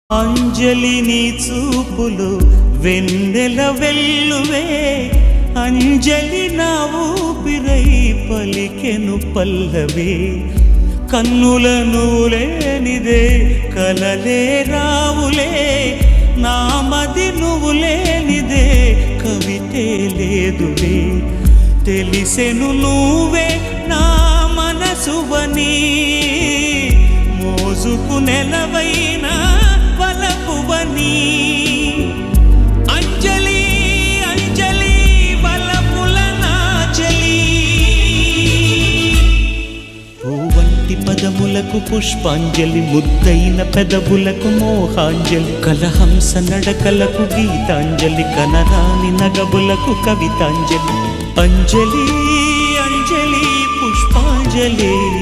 అంజలి నీ చూపులు వెన్నెల వెల్లువే అంజలి నా ఊపిరై పలికెను పల్లవే కన్నుల నువ్వులేనిదే కలలే రావులే నామది నువ్వు లేనిదే కవితే లేదులే తెలిసెను నువ్వే నా మనసువని మోజుకు నెలవైన వలపువని అంజలి అంజలి వలపుల నాచలి పూవంటి పదములకు పుష్పాంజలి ముద్దైన పెదవులకు మోహాంజలి కలహంస నడకలకు గీతాంజలి కనరాని నగబులకు కవితాంజలి అంజలి అంజలి పుష్పాంజలి